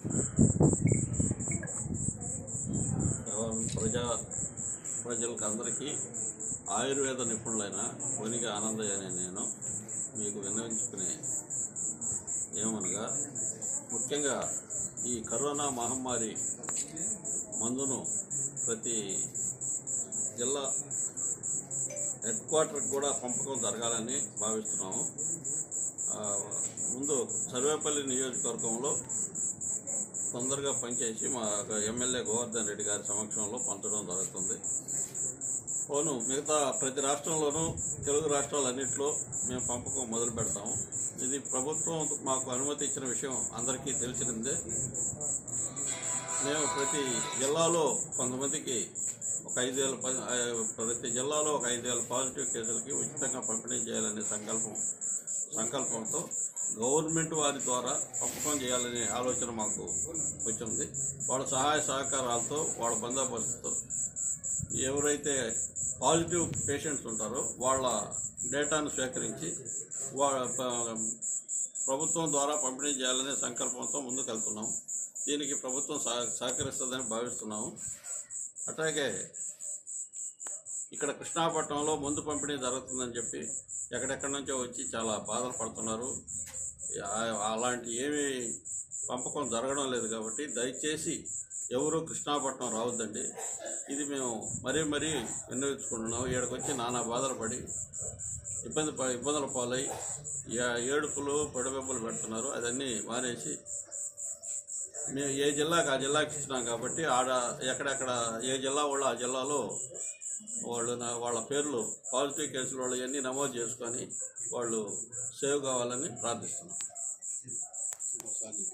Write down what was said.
ఎవరు ప్రజా ప్రజలకు అందరికీ ఆయుర్వేద నిపుణులైన కొనిగి ఆనందయ్య అనే నేను మీకు విన్నవించుకునే ఏమనగా ముఖ్యంగా ఈ కరోనా మహమ్మారి మందును ప్రతి జిల్లా హెడ్ క్వార్టర్కి కూడా పంపకం జరగాలని భావిస్తున్నాము ఆ, ముందు సర్వేపల్లి నియోజకవర్గంలో తొందరగా పనిచేసి మా ఎమ్మెల్యే గోవర్ధన్ రెడ్డి గారి సమక్షంలో పంచడం జరుగుతుంది పోను మిగతా ప్రతి రాష్ట్రంలోనూ తెలుగు రాష్ట్రాలన్నింటిలో మేము పంపకం మొదలు పెడతాము ఇది ప్రభుత్వం మాకు అనుమతి ఇచ్చిన విషయం అందరికీ తెలిసినదే మేము ప్రతి జిల్లాలో కొంతమందికి ఒక ఐదేళ్ళ ప- ఆ, ప్రతి జిల్లాలో ఒక ఐదేళ్ళ పాజిటివ్ కేసులకి ఉచితంగా పంపిణీ చేయాలనే సంకల్పం సంకల్పంతో గవర్నమెంట్ వారి ద్వారా పంపకం చేయాలనే ఆలోచన మాకు వచ్చింది వాళ్ళ సహాయ సహకారాలతో వాళ్ళ బందోబస్తుతో ఎవరైతే పాజిటివ్ పేషెంట్స్ ఉంటారో వాళ్ళ డేటాను స్వీకరించి వాళ్ళ ప- ప్రభుత్వం ద్వారా పంపిణీ చేయాలనే సంకల్పంతో ముందుకు వెళ్తున్నాం దీనికి ప్రభుత్వం సహ- సహకరిస్తుందని భావిస్తున్నాము అట్లాగే ఇక్కడ కృష్ణాపట్నంలో ముందు పంపిణీ జరుగుతుందని చెప్పి ఎక్కడెక్కడి నుంచో వచ్చి చాలా బాధలు పడుతున్నారు ఆ- అలాంటి ఏమీ పంపకం జరగడం లేదు కాబట్టి దయచేసి ఎవరు కృష్ణాపట్నం రావద్దండి ఇది మేము మరీ మరీ విన్నవించుకుంటున్నాం ఇక్కడికి వచ్చి నానా బాధలు పడి ఇబ్బంది ప- ఇబ్బందుల పాలై ఏ- ఏడుపులు పొడవెబ్బులు పెడుతున్నారు అదన్నీ మానేసి మేము ఏ జిల్లాకి ఆ జిల్లాకి ఇచ్చినాం కాబట్టి ఆడ ఎక్కడెక్కడ ఏ జిల్లా వాళ్ళు ఆ జిల్లాలో వాళ్ళు నా- వాళ్ళ పేర్లు పాజిటివ్ కేసులు వాళ్ళు ఇవన్నీ నమోదు చేసుకొని వాళ్ళు సేవ్ కావాలని ప్రార్థిస్తున్నాం